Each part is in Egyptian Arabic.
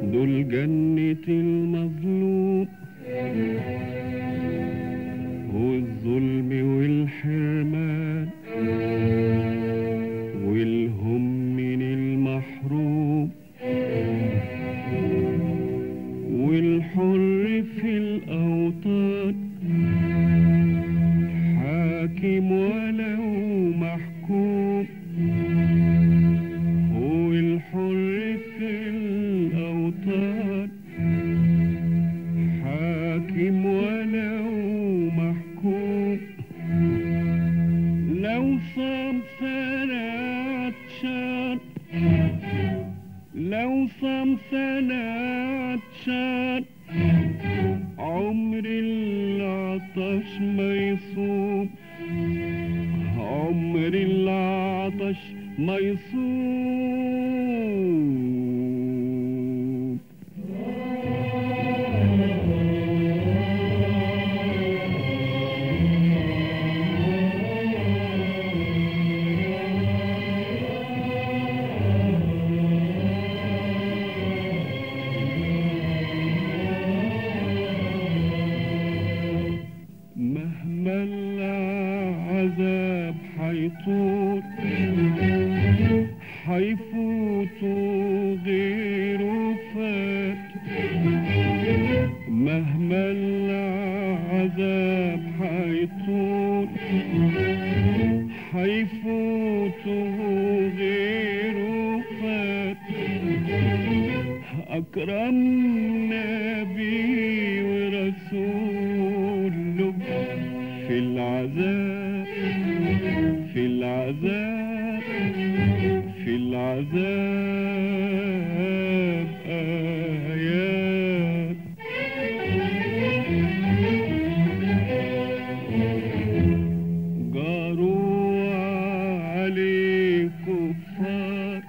دول جنة المظلوم والظلم والحرمان والهم من المحروم والحر في الأوطان حاكم ولو محكوم هو الحر في الأوطان حاكم ولو محكوم لو صام سنة عطشان لو صام سنة عطشان عمر العطش ما يصوم عمر العطش ما يصوم مهما العذاب حيطول حيفوت غيره فات مهما العذاب حيطول حيفوت غيره فات أكرم نبي ورسوله في العذاب في العذاب في العذاب آيات جاروا عليه كفار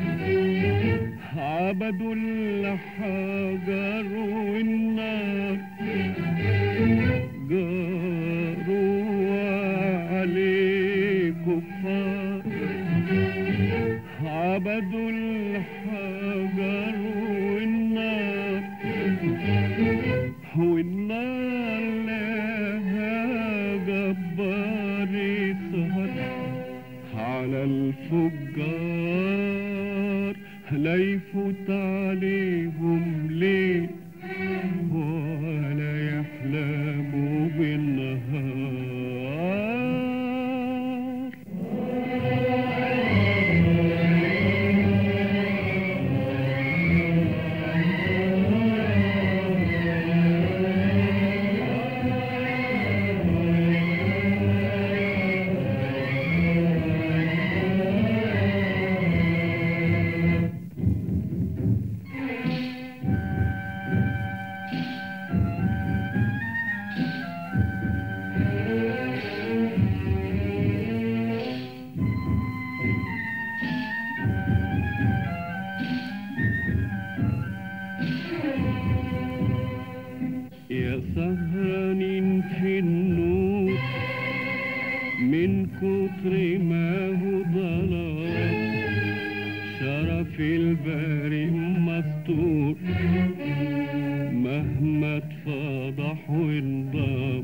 عبدوا الحجر والنار جاروا عليه كفار عبدوا الحجر والنار والنار لها جبار يسهر على الفجار لا يفوت عليهم ليل ولا يحلموا بالنهار يا سهرانين في النور من كتر ما هو ضلال شرف الباري مستور مهما اتفضح وانضاف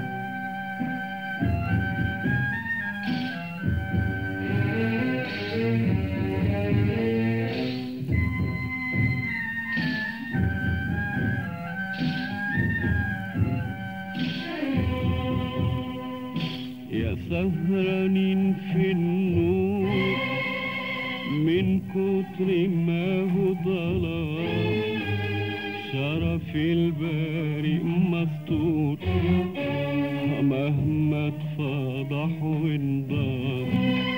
يا سهرانين في النور من كتر ما هو ضلال شرف الباري مستور مهما اتفضح وانضاف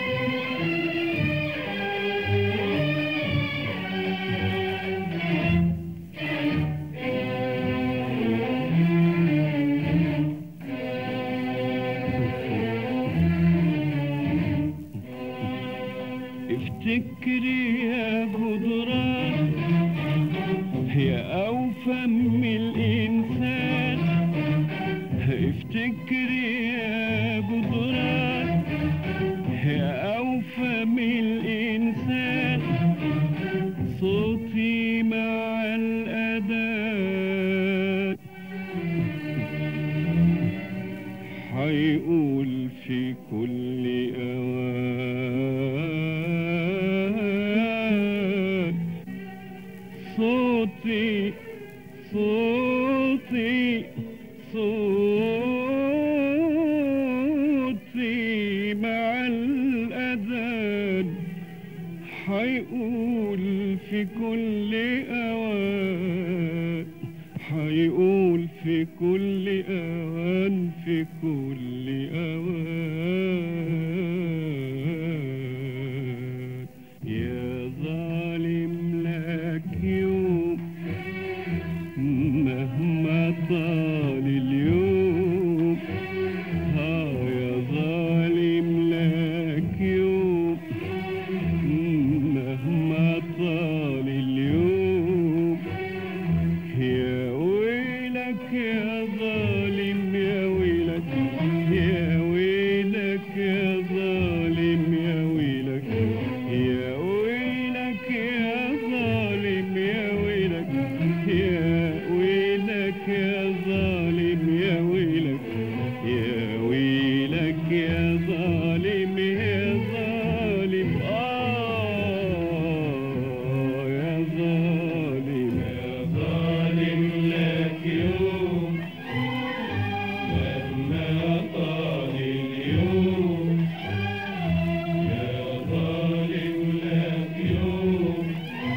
افتكري يا جدران يا أوفى من الإنسان افتكري يا جدران يا أوفى من الإنسان صوتي مع الأذان حيقول في كل أوان صوتي صوتي صوتي مع الأذان حيقول في كل أوان حيقول في كل أوان في كل أوان يا ظالم لك يوم مهما طال اليوم ها يا ظالم لك يوم مهما طال اليوم يا ويلك يا ظالم يا ويلك يا ويلك يا ظالم يا ويلك يا ويلك يا ظالم يا ويلك يا ويلك يا ظالم يا ويلك يا ويلك يا ظالم يا ظالم آه يا ظالم يا ظالم لك يوم لما طال اليوم يا ظالم لك يوم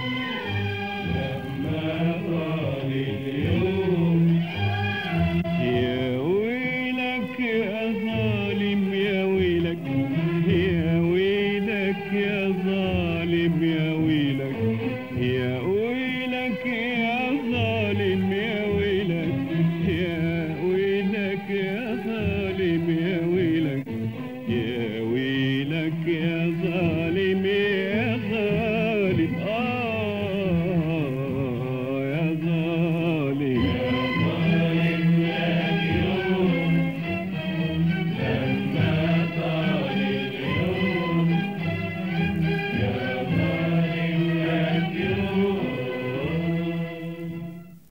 لما طال اليوم يا ويلك يا ظالم يا ويلك يا ويلك يا ظالم يا ويلك يا ويلك يا ظالم يا ويلك يا ويلك يا ظالم يا ويلك يا ويلك يا ظالم